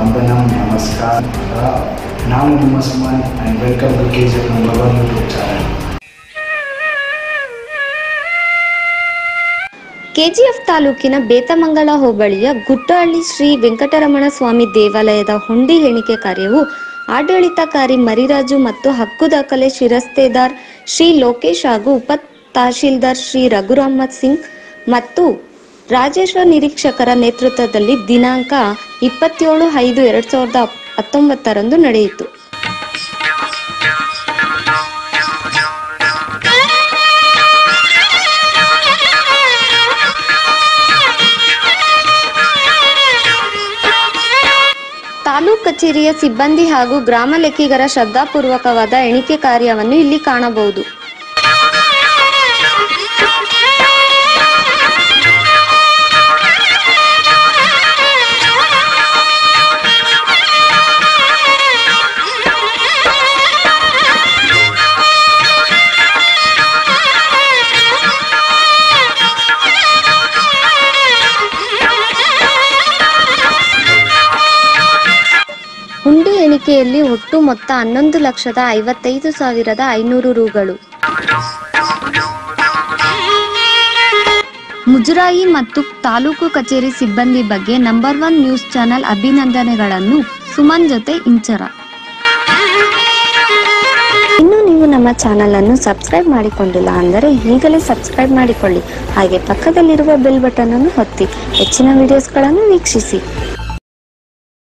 ವಂದನಂ ನಮಸ್ಕಾರ ನಾನು ನಿಮ್ಮ Suman and welcome to K G number one YouTube channel KGF ತಾಲೂಕಿನ ಬೇತಮಂಗಲ ಹೋಬಳಿಯ ಗುಟ್ಟಹಳ್ಳಿ ಶ್ರೀ ವೆಂಕಟರಮಣ ಸ್ವಾಮಿ ದೇವಾಲಯದ ಹುಂಡಿ ಎಣಿಕೆ ಕಾರ್ಯವು ಆಡಳಿತಾಧಿಕಾರಿ ಮರಿರಾಜು ಮತ್ತು ಹಕ್ಕು ದಾಖಲೆ ಶಿರಸ್ತೇದಾರ್ ಶ್ರೀ ಲೋಕೇಶ್ ಹಾಗೂ ಉಪ ತಹಶೀಲ್ದಾರ್ ಶ್ರೀ ರಘುರಾಮತ್ ಸಿಂಗ್ ಮತ್ತು ರಾಜೇಶ್ವರ ನಿರೀಕ್ಷಕರ ನೇತೃತ್ವದಲ್ಲಿ ದಿನಾಂಕ ಇಪ್ಪತ್ತೇಳು ಐದು ಎರಡ್ ಸಾವಿರದ ಹತ್ತೊಂಬತ್ತರಂದು ನಡೆಯಿತು ತಾಲೂಕು ಕಚೇರಿಯ ಸಿಬ್ಬಂದಿ ಹಾಗೂ ಗ್ರಾಮ ಲೆಕ್ಕಿಗರ ಶ್ರದ್ಧಾಪೂರ್ವಕವಾದ ಎಣಿಕೆ ಕಾರ್ಯವನ್ನು ಇಲ್ಲಿ ಕಾಣಬಹುದು ಹುಂಡಿ ಎಣಿಕೆಯಲ್ಲಿ ಒಟ್ಟು ಮೊತ್ತ ಹನ್ನೊಂದು ಲಕ್ಷದ ಐವತ್ತೈದು ಸಾವಿರದ ಐನೂರು ರೂಗಳು ಮುಜರಾಯಿ ಮತ್ತು ತಾಲೂಕು ಕಚೇರಿ ಸಿಬ್ಬಂದಿ ಬಗ್ಗೆ ನಂಬರ್ ಒನ್ ನ್ಯೂಸ್ ಚಾನೆಲ್ ಅಭಿನಂದನೆಗಳನ್ನು ಸುಮನ್ ಜೊತೆ ಇಂಚರ ಇನ್ನು ನೀವು ನಮ್ಮ ಚಾನಲ್ ಅನ್ನು ಸಬ್ಸ್ಕ್ರೈಬ್ ಮಾಡಿಕೊಂಡಿಲ್ಲ ಅಂದರೆ ಈಗಲೇ ಸಬ್ಸ್ಕ್ರೈಬ್ ಮಾಡಿಕೊಳ್ಳಿ ಹಾಗೆ ಪಕ್ಕದಲ್ಲಿರುವ ಬೆಲ್ ಬಟನ್ ಅನ್ನು ಒತ್ತಿ ಹೆಚ್ಚಿನ ವಿಡಿಯೋಸ್ಗಳನ್ನು ವೀಕ್ಷಿಸಿ